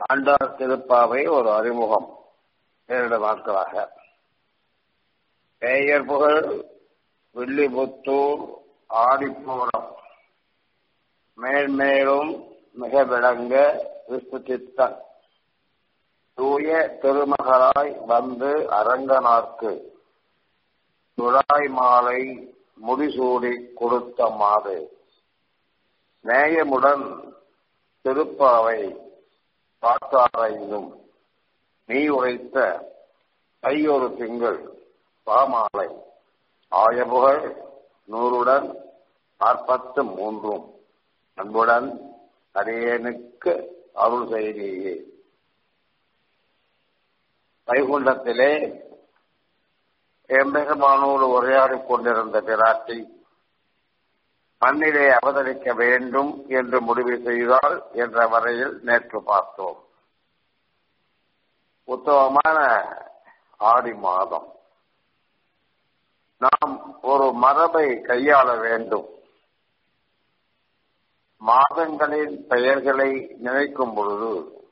ஆண்டாள் திருப்பாவை ஒரு அறிமுகம் இரண்டு நாட்களாக பெயர் புகழ் வில்லிபுத்தூர் ஆடிப்பூரம் மேல்மேலும் மிக விளங்க விஷ்ணு சித்தன் தூய திருமகளாய் வந்து அரங்கனார்க்கு துழாய் மாலை முடிசூடி கொடுத்த மாது நேயமுடன் திருப்பாவை காத்தாரைந்தும் நீ உரைத்த கையொரு திங்கள் பாமாலை ஆயபுகழ் நூறுடன் நாற்பத்து மூன்றும் அன்புடன் அரியனுக்கு அருள் செய்தியே வைகுண்டத்திலே எம்பெருமானோடு உரையாடிக் கொண்டிருந்த பிராட்டி மண்ணிலே அவதரிக்க வேண்டும் என்று முடிவு செய்தால் என்ற வரையில் நேற்று பார்த்தோம் உத்தமமான ஆடி மாதம் நாம் ஒரு மரபை கையாள வேண்டும் மாதங்களின் பெயர்களை நினைக்கும் பொழுது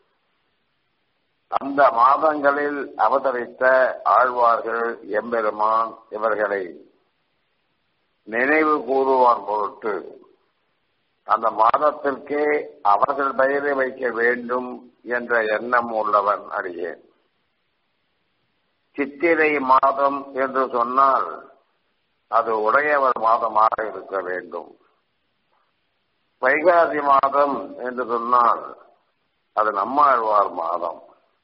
அந்த மாதங்களில் அவதரித்த ஆழ்வார்கள் எம்பெருமான் இவர்களை நினைவு கூறுவான் பொருட்டு அந்த மாதத்திற்கே அவர்கள் பெயரை வைக்க வேண்டும் என்ற எண்ணம் உள்ளவன் அடியேன் சித்திரை மாதம் என்று சொன்னால் அது உடையவர் மாதமாக இருக்க வேண்டும் வைகாசி மாதம் என்று சொன்னால் அது நம்மாழ்வார் மாதம்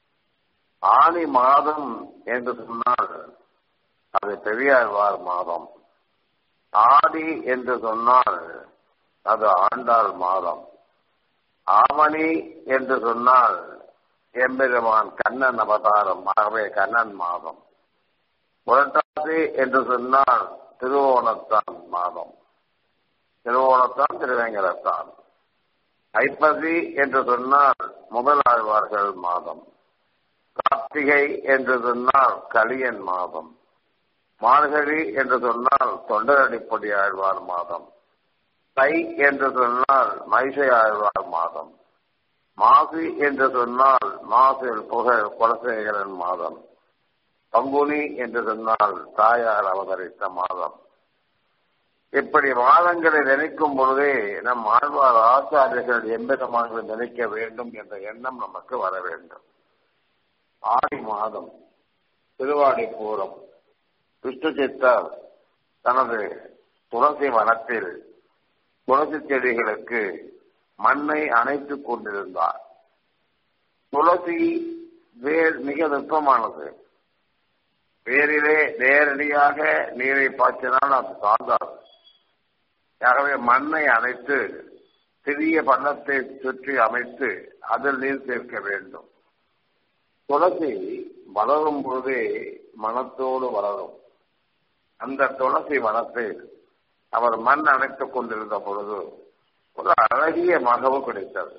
ஆணி மாதம் என்று சொன்னால் அது பெரியாழ்வார் மாதம் ஆடி என்று சொன்னால் அது ஆண்டாள் மாதம் ஆமணி என்று சொன்னால் எம்பெருமான் கண்ணன் அவதாரம் ஆகவே கண்ணன் மாதம் புரட்டாசி என்று சொன்னால் திருவோணத்தான் மாதம் திருவோணத்தான் திருவேங்கடத்தான் ஐப்பசி என்று சொன்னால் முதலாழ்வார்கள் மாதம் கார்த்திகை என்று சொன்னால் கலியன் மாதம் மார்கழி என்று சொன்னால் தொண்டரடிப்படி ஆழ்வார் மாதம் தை என்று சொன்னால் மைசை ஆழ்வார் மாதம் மாசி என்று சொன்னால் மாசில் புகழ் குலசேகரன் மாதம் பங்குனி என்று சொன்னால் தாயார் அவதரித்த மாதம் இப்படி மாதங்களை நினைக்கும் பொழுதே நம் ஆழ்வார் ஆச்சாரியர்கள் எம்பெருமான்களை நினைக்க வேண்டும் என்ற எண்ணம் நமக்கு வர வேண்டும் ஆடி மாதம் திருவாடி பூரம் விஷ்ணு சித்தர் தனது துளசி வனத்தில் துளசி செடிகளுக்கு மண்ணை அணைத்துக் கொண்டிருந்தார் துளசி வேர் மிக நுட்பமானது வேரிலே நேரடியாக நீரை பாய்ச்சினால் அது தாங்காது ஆகவே மண்ணை அணைத்து சிறிய பள்ளத்தை சுற்றி அமைத்து அதில் நீர் சேர்க்க வேண்டும் துளசி வளரும் பொழுதே மனத்தோடு வளரும் அந்த துளசி வனத்தில் அவர் மண் அணைத்துக் கொண்டிருந்த பொழுது ஒரு அழகிய மகவு கிடைத்தது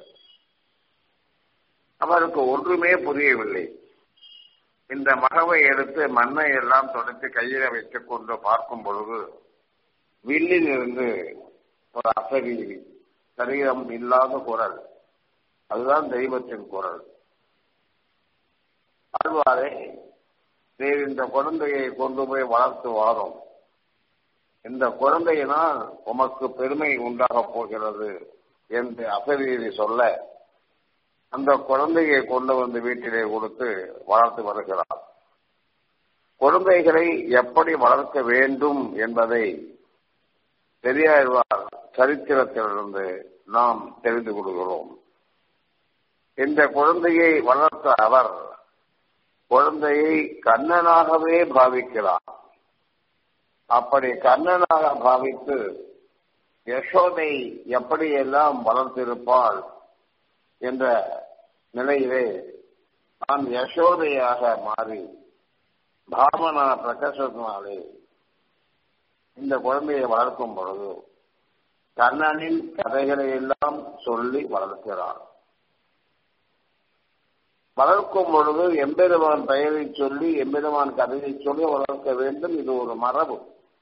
அவருக்கு ஒன்றுமே புரியவில்லை இந்த மகவை எடுத்து மண்ணை எல்லாம் தொடர்ந்து கையில வைத்துக் கொண்டு பார்க்கும் பொழுது வில்லில் இருந்து ஒரு அசரீரி சரீரம் இல்லாத குரல் அதுதான் தெய்வத்தின் குரல் ஆழ்வாரே நீர் இந்த குழந்தையை கொண்டு போய் வளர்த்து வாரும் இந்த குழந்தையினால் உமக்கு பெருமை உண்டாகப் போகிறது என்று அசரீரி சொல்ல அந்த குழந்தையை கொண்டு வந்து வீட்டிலே கொடுத்து வளர்த்து வருகிறார் குழந்தைகளை எப்படி வளர்க்க வேண்டும் என்பதை பெரியாழ்வார் சரித்திரத்திலிருந்து நாம் தெரிந்து கொள்கிறோம் இந்த குழந்தையை வளர்த்த அவர் குழந்தையை கண்ணனாகவே பாவிக்கிறார் அப்படி கண்ணனாக பாவித்து யசோதை எப்படியெல்லாம் வளர்த்திருப்பாள் என்ற நிலையிலே நான் யசோதையாக மாறி பாமனா பிரகாசத்தினாலே இந்த குழந்தையை வளர்க்கும் பொழுது கண்ணனின் கதைகளை எல்லாம் சொல்லி வளர்க்கிறார் வளர்க்கும் பொழுது எம்பெருமான் பெயரை சொல்லி எம்பெருமான் கதையை சொல்லி வளர்க்க வேண்டும் இது ஒரு மரபு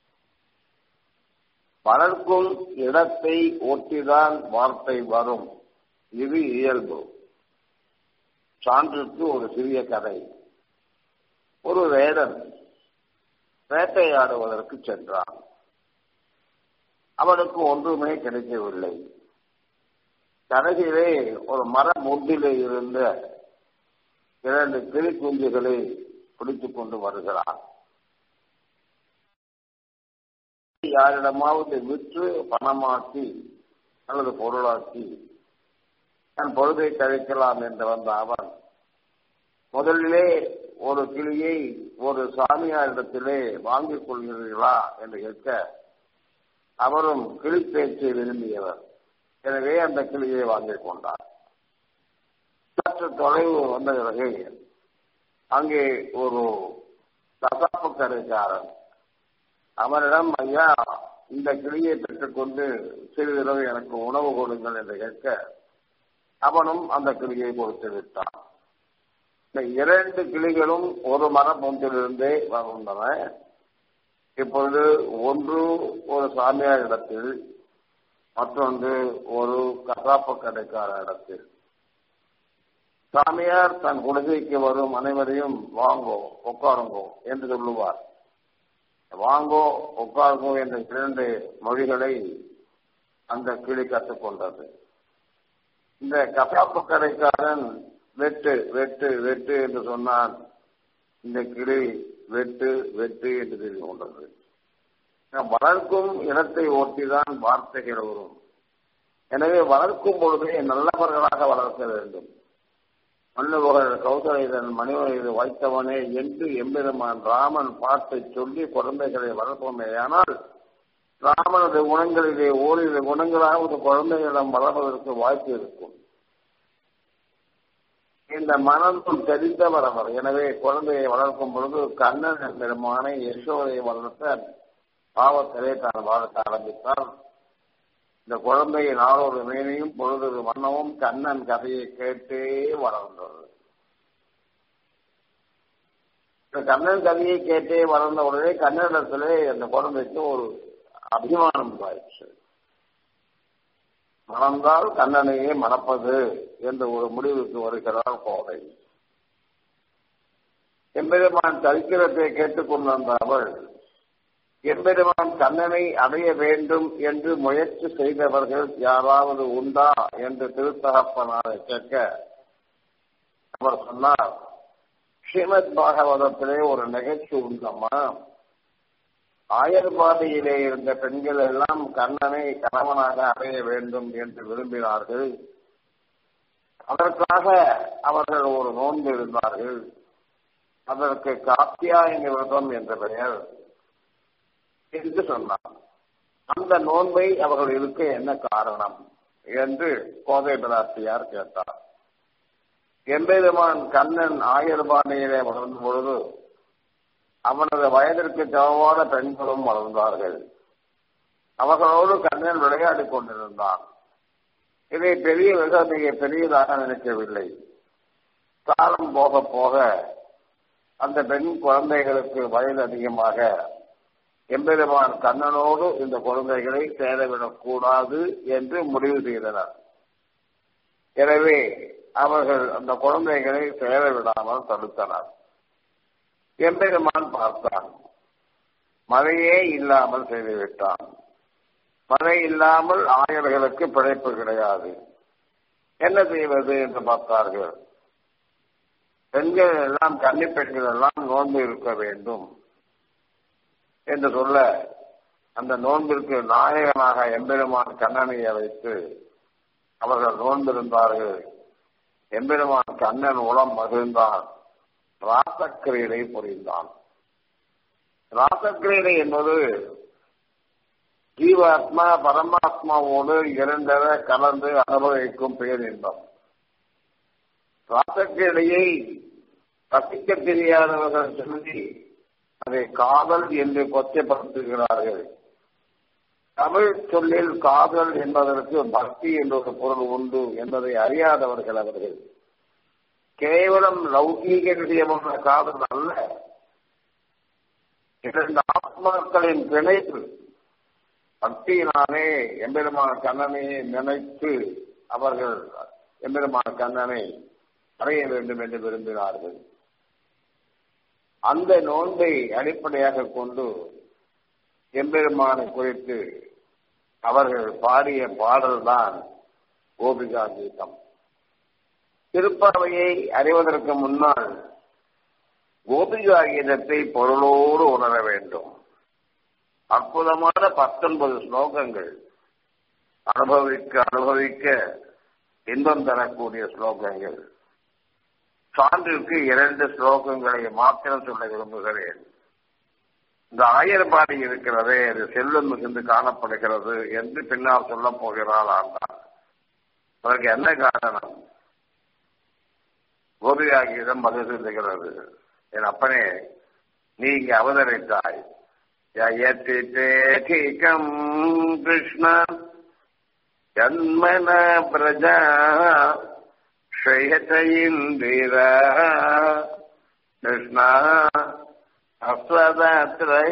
வளர்க்கும் இடத்தை ஒட்டிதான் வார்த்தை வரும் இது இயல்பு சான்றுக்கு ஒரு சிறிய கதை ஒரு வேடன் வேட்டையாடுவதற்கு சென்றான் அவனுக்கு ஒன்றுமே கிடைக்கவில்லை கடைசியிலே ஒரு மர முண்டிலே இருந்த இரண்டு கிளி குஞ்சுகளை பிடித்துக் கொண்டு வருகிறான் யாரிடமாவது விற்று பணமாக்கி அல்லது பொருளாக்கி தன் பொழுதை கழிக்கலாம் என்று வந்த அவன் முதலிலே ஒரு கிளியை ஒரு சாமியாரிடத்திலே வாங்கிக் கொள்கிறீர்களா என்று கேட்க அவரும் கிளி பேச்சை விரும்பியவர் எனவே அந்த கிளியை வாங்கிக் கொண்டார் சற்று தொலைவு வந்த பிறகு அங்கே ஒரு கசாப்பு கடைக்காரன் அவனிடம் ஐயா இந்த கிளியை பெற்றுக்கொண்டு சிறிதளவு எனக்கு உணவு கொடுங்கள் என்று கேட்க அவனும் அந்த கிளியை கொடுத்து விட்டான் இந்த இரண்டு கிளிகளும் ஒரு மரப்பொந்திலிருந்தே வந்தன இப்பொழுது ஒன்று ஒரு சாமியார் இடத்தில் மற்றொன்று ஒரு கசாப்பு கடைக்கார இடத்தில் சாமியார் தன் குடிசைக்கு வரும் அனைவரையும் வாங்கோ உட்காருங்கோ என்று சொல்லுவார் வாங்கோ உட்காருங்கோ என்ற இரண்டு மொழிகளை அந்த கிளி கற்றுக்கொண்டது இந்த கசாப்பு கடைக்காரன் வெட்டு வெட்டு வெட்டு என்று சொன்னான் இந்த கிளி வெட்டு வெட்டு என்று தெரிந்து கொண்டது வளர்க்கும் இனத்தை ஒட்டிதான் வார்த்தைகள் வரும் எனவே வளர்க்கும் பொழுதே நல்லவர்களாக வளர்க்க வேண்டும் மண்ணுபுகழ் கௌதலைதன் மணிவயது வைத்தவனே என்று எம்பெருமான் ராமன் பாட்டை சொல்லி குழந்தைகளை வளர்ப்போமேயானால் ராமனது குணங்களிலே ஓரிரு குணங்களாவது குழந்தைகளிடம் வளர்வதற்கு வாய்ப்பு இருக்கும் இந்த மனதும் தெரிந்தவர் அவர் எனவே குழந்தையை வளர்க்கும் பொழுது கண்ணன் பெருமானை யசோதை வளர்த்த பாவத்திலே தான் வளர்க்க ஆரம்பித்தார் இந்த குழந்தை நாளொரு மேனையும் பொழுதொரு வண்ணமும் கண்ணன் கதையை கேட்டே வளர்ந்தது இந்த கண்ணன் கதையை கேட்டே வளர்ந்த உடனே கன்னடத்திலே அந்த குழந்தைக்கு ஒரு அபிமானம் உண்டாயிற்று மணந்தால் கண்ணனையே மணப்பது என்ற ஒரு முடிவுக்கு வருகிறார் கோடை எம்பெருமான் சரித்திரத்தை கேட்டுக்கொண்டிருந்த அவள் எம்பெருமான் கண்ணனை அடைய வேண்டும் என்று முயற்சி செய்தவர்கள் யாராவது உண்டா என்று திருத்தகப்பனாரை கேட்க அவர் சொன்னார் ஸ்ரீமத் பாகவதத்திலே ஒரு நிகழ்ச்சி உண்டம்மா ஆயர்பாதையிலே இருந்த பெண்கள் எல்லாம் கண்ணனை கணவனாக அடைய வேண்டும் என்று விரும்பினார்கள் அதற்காக அவர்கள் ஒரு நோன்பு இருந்தார்கள் அதற்கு காத்தியாயன விரதம் என்ற பெயர் என்று சொன்னார் அந்த நோன்பை அவர்கள் இருக்க என்ன காரணம் என்று கோதை பிராட்டியார் கேட்டார் எம்பெருமான் கண்ணன் ஆயர்பாணியிலே வளர்ந்த பொழுது அவனது வயதிற்கு சமமான பெண்களும் வளர்ந்தார்கள் அவர்களோடு கண்ணன் விளையாடிக் கொண்டிருந்தான் இதை பெரிய மிக மிக பெரியதாக நினைக்கவில்லை காலம் போக போக அந்த பெண் குழந்தைகளுக்கு வயது அதிகமாக எம்பெருமான் கண்ணனோடு இந்த குழந்தைகளை சேரவிடக் கூடாது என்று முடிவு செய்தனர் எனவே அவர்கள் அந்த குழந்தைகளை சேர விடாமல் தடுத்தனர் எம்பெருமான் பார்த்தான் மழையே இல்லாமல் செய்துவிட்டான் மழை இல்லாமல் ஆயர்களுக்கு பிழைப்பு கிடையாது என்ன செய்வது என்று பார்த்தார்கள் பெண்கள் எல்லாம் கன்னி பெண்கள் எல்லாம் நோன்பு இருக்க வேண்டும் என்று சொல்ல அந்த நோன்பிற்கு நாயகனாக எம்பெருமான் கண்ணனையை வைத்து அவர்கள் நோன்பிருந்தார்கள் எம்பெருமான் கண்ணன் உளம் மகிழ்ந்தான் ராசக்கிரீடை புரிந்தான் ராசக்கிரீடை என்பது ஜீவாத்மா பரமாத்மாவோடு இரண்டர கலந்து அனுபவிக்கும் பேரின்பம் ராசக்கிரீடையை ரசிக்க தெரியாதவர்கள் சொல்லி அதை காதல் என்று கொச்சப்படுத்துகிறார்கள் தமிழ் சொல்லில் காதல் என்பதற்கு பக்தி என்ற ஒரு பொருள் உண்டு என்பதை அறியாதவர்கள் அவர்கள் கேவலம் லௌகீக விஷயமான காதல் அல்ல இரண்டு ஆத்மாக்களின் பிணைப்பு பக்தியினாலே எம்பெருமான கண்ணனையை நினைத்து அவர்கள் எம்பெருமான கண்ணனை அடைய வேண்டும் என்று விரும்பினார்கள் அந்த நோன்பை அடிப்படையாக கொண்டு எம்பெருமானை குறித்து அவர்கள் பாடிய பாடல்தான் கோபிகா கீதம் திருப்பாவையை அறிவதற்கு முன்னால் கோபிகா கீதத்தை பொருளோடு உணர வேண்டும் அற்புதமான பத்தொன்பது ஸ்லோகங்கள் அனுபவிக்க அனுபவிக்க இன்பம் தரக்கூடிய ஸ்லோகங்கள் சான்றிற்கு இரண்டு ஸ்லோகங்களை மாத்திரம் சொல்ல விரும்புகிறேன் இந்த ஆயர்பாடி இருக்கிறதே அது செல்வம் மிகுந்து காணப்படுகிறது என்று பின்னால் சொல்ல போகிறாள் ஆண்டாள் அதற்கு என்ன காரணம் கோபிகாகிதம் மது செல்லுகிறது என் அப்பனே நீ இங்கே அவதரித்தாய் யதிதேகிகம் கிருஷ்ண ஜன்மன பிரஜா ஸ்ரயத இந்திர கிருஷ்ண அஸ்வதாத்ரை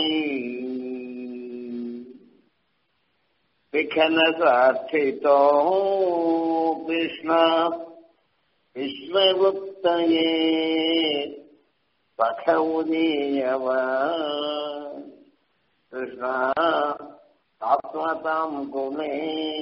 விகன சாட்சிதோ கிருஷ்ண விஸ்வகுப்தயே பகவுதீயவ கிருஷ்ண ஆத்மதாம் குமே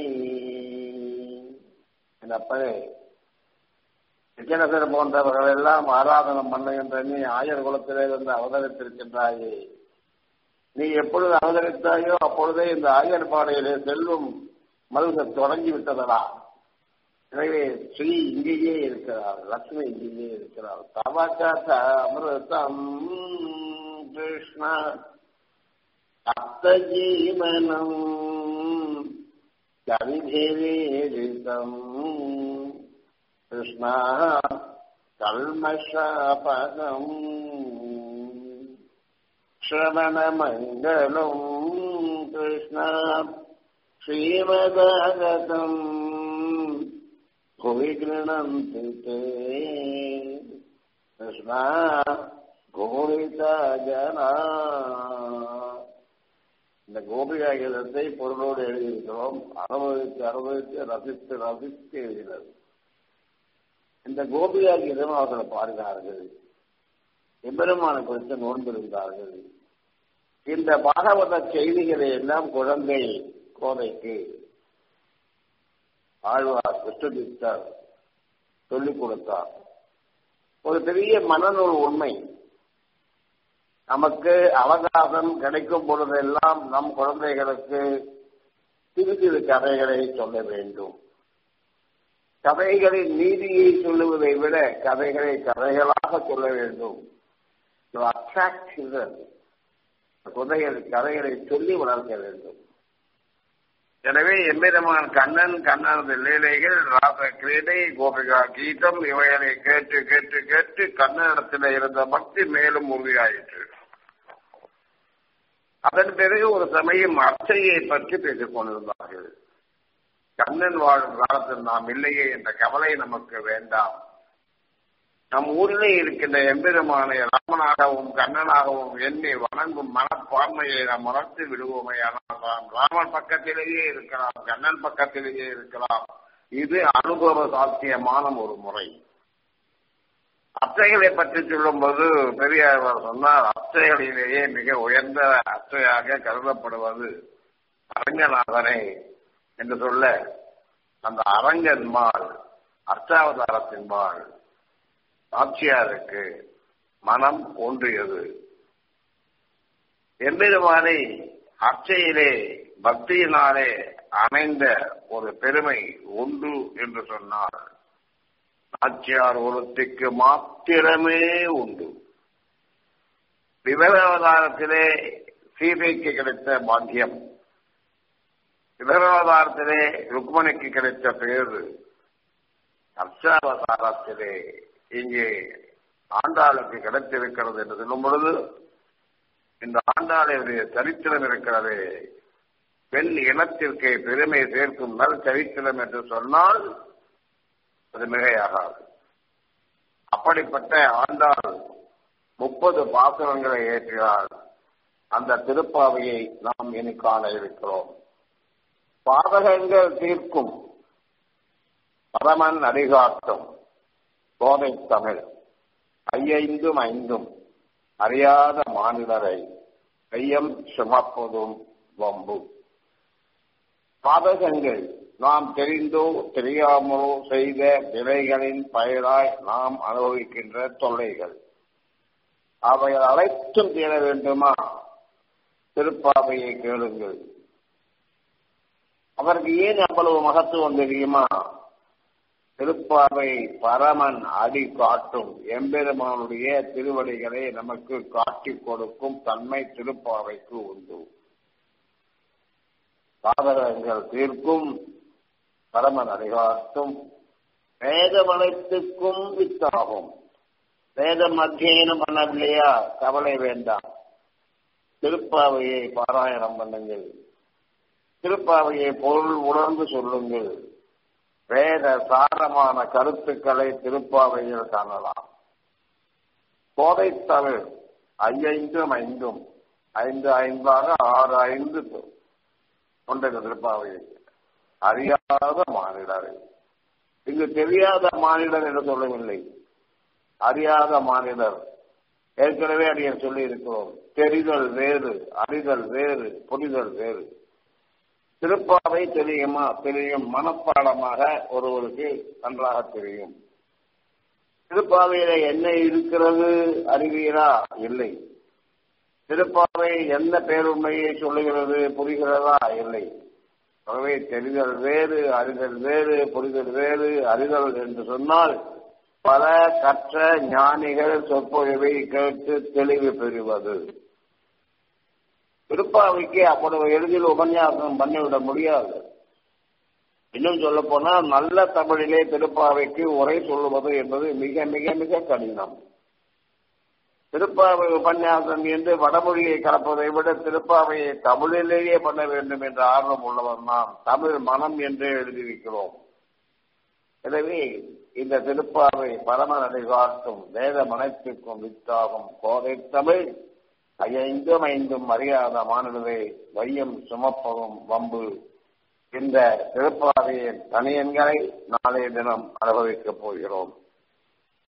என்னப்பே விஜயநகர் போன்றவர்கள் எல்லாம் ஆராதனம் பண்ணுகின்ற நீ ஆயர் குலத்திலே இருந்து அவதரித்திருக்கின்றாயே நீ எப்பொழுது அவதரித்தாயோ அப்பொழுதே இந்த ஆயர் பாடையிலே செல்வம் மல்க தொடங்கி விட்டதடா எனவே ஸ்ரீ இங்கேயே இருக்கிறார் லட்சுமி இங்கேயே இருக்கிறார் தவகாத்த அமிர்தம் கிருஷ்ண அப்தஜீவனம் கவிதேரிதம் கிருஷ்ணா கல்மஷாபகம் ஸ்ரவணமங்கலம் கிருஷ்ணா ஸ்ரீமதாகதம் भुवि गृह्णन्ति ते कृष्णा கோபிதா ஜனா இந்த கோபிகா கீதத்தை பொருளோடு எழுதியிருக்கிறோம் அனுபவித்து அனுபவித்து ரசித்து ரசித்து எழுதினது இந்த கோபிகா கீதம் அவர்கள் பாடினார்கள் எம்பெருமான குறித்து நோன்பிருந்தார்கள் இந்த பாகவத செய்திகளை எல்லாம் குழந்தை கோதைக்கு ஆழ்வார் கிருஷ்ணதீப்தர் சொல்லிக் கொடுத்தார் ஒரு பெரிய மனநூல் உண்மை நமக்கு அவகாசம் கிடைக்கும் பொழுதெல்லாம் நம் குழந்தைகளுக்கு சிறு சிறு கதைகளை சொல்ல வேண்டும் கதைகளின் நீதியை சொல்லுவதை விட கதைகளை கதைகளாக சொல்ல வேண்டும் அட்ராக்ட் குதைகள் கதைகளை சொல்லி வளர்க்க வேண்டும் எனவே எம்பெருமான் கண்ணன் கண்ணனது லீலைகள் ராச கிரீடை கோபிகா கீதம் இவைகளை கேட்டு கேட்டு கேட்டு கண்ணனிடத்தில் இருந்த பக்தி மேலும் உறுதியாயிற்று அதன் பிறகு ஒரு சமயம் அர்ச்சையை பற்றி பேசிக் கொண்டிருந்தார்கள் கண்ணன் வாழும் காலத்தில் நாம் இல்லையே என்ற கவலை நமக்கு வேண்டாம் நம் ஊரிலே இருக்கின்ற எம்பெருமானை ராமனாகவும் கண்ணனாகவும் எண்ணி வணங்கும் மனப்பான்மையை நாம் உணர்த்து விடுவோமே ஆனால் ராமன் பக்கத்திலேயே இருக்கலாம் கண்ணன் பக்கத்திலேயே இருக்கலாம் இது அனுபவ சாத்தியமான ஒரு முறை அத்தைகளை பற்றி சொல்லும்போது பெரியார் சொன்னார் அத்தைகளிலேயே மிக உயர்ந்த அத்தையாக கருதப்படுவது அரங்கநாதனை என்று சொல்ல அந்த அரங்கன்மாள் அஷ்டாவதாரத்தின்பாள் ஆட்சியாருக்கு மனம் ஒன்றியது எம்பெருமானை அர்ச்சையிலே பக்தியினாலே அமைந்த ஒரு பெருமை உண்டு என்று சொன்னார் நாச்சியார் ஒருத்திக்கு மாத்திரமே உண்டு விவகாரத்திலே சீதைக்கு கிடைத்த பாக்கியம் விவகாரத்திலே ருக்மணிக்கு கிடைத்த பேரு அர்ச்சாவதாரத்திலே இங்கே ஆண்டாளுக்கு கிடைத்திருக்கிறது என்று சொல்லும் பொழுது இந்த ஆண்டாளுடைய சரித்திரம் இருக்கிறது பெண் இனத்திற்கு பெருமை சேர்க்கும் நல் சரித்திரம் என்று சொன்னால் அது மிகையாகாது அப்படிப்பட்ட ஆண்டாள் முப்பது பாசுரங்களை ஏற்றினார் அந்த திருப்பாவையை நாம் இனி காண இருக்கிறோம் பாதகங்கள் தீர்க்கும் பரமன் அடிகாட்டும் கோதை தமிழ் ஐயைந்தும் ஐந்தும் அறியாத மாநிலரை கையம் சுமப்பதும் வம்பு பாதகங்கள் நாம் தெரிந்தோ தெரியாமலோ செய்த விலைகளின் பயனாய் நாம் அனுபவிக்கின்ற தொல்லைகள் அவைகள் அனைத்தும் தீர வேண்டுமா திருப்பாவையை கேளுங்கள் அவருக்கு ஏன் அவ்வளவு மகத்துவம் தெரியுமா திருப்பாவை பரமன் அடி காட்டும் எம்பெருமானுடைய திருவடிகளை நமக்கு காட்டிக் கொடுக்கும் தன்மை திருப்பாவைக்கு உண்டு சாதகங்கள் தீர்க்கும் பரமன் அடிகாட்டும் வேதவனத்துக்கும் வித்தாகும் வேதம் அத்தியனம் பண்ணவில்லையா கவலை வேண்டாம் திருப்பாவையை பாராயணம் பண்ணுங்கள் திருப்பாவையை பொருள் உணர்ந்து சொல்லுங்கள் வேத சாரமான கருத்துக்களை திருப்பாவையில் காணலாம் கோதை தமிழ் ஐயைந்தும் ஐந்தும் ஐந்து ஐந்தாக ஆறு ஐந்து கொண்ட திருப்பாவை அறியாத மாநிலர் இங்கு தெரியாத மாநிலர் என்று சொல்லவில்லை அறியாத மாநிலர் ஏற்கனவே அடியர் சொல்லி இருக்கிறோம் தெரிதல் வேறு அறிதல் வேறு புரிதல் வேறு திருப்பாவை தெரியுமா தெரியும் மனப்பாடமாக ஒருவருக்கு நன்றாக தெரியும் திருப்பாவையில என்ன இருக்கிறது அறிவீரா இல்லை திருப்பாவை எந்த பேருண்மையை சொல்லுகிறது புரிகிறதா இல்லை ஆகவே தெரிதல் வேறு அறிதல் வேறு புரிதல் வேறு அறிதல் என்று சொன்னால் பல கற்ற ஞானிகள் சொற்பொழிவை கேட்டு தெளிவு பெறுவது திருப்பாவைக்கு அவ்வளவு எளிதில் உபன்யாசம் பண்ணிவிட முடியாது இன்னும் சொல்ல போனா நல்ல தமிழிலே திருப்பாவைக்கு உரை சொல்லுவது என்பது மிக மிக மிக கடினம் திருப்பாவை உபன்யாசம் என்று வடமொழியை கலப்பதை விட திருப்பாவையை தமிழிலேயே பண்ண வேண்டும் என்ற ஆர்வம் உள்ளவர் நாம் தமிழ் மனம் என்றே எழுதியிருக்கிறோம் எனவே இந்த திருப்பாவை பரமநடை காட்டும் வேத மனத்திற்கும் வித்தாகும் கோதை தமிழ் ஐந்தும் ஐந்தும் அறியாத மாநிலத்தை வையம் சுமப்பதும் வம்பு இந்த திருப்பாவையின் தனியன்களை நாளைய தினம் அனுபவிக்கப் போகிறோம்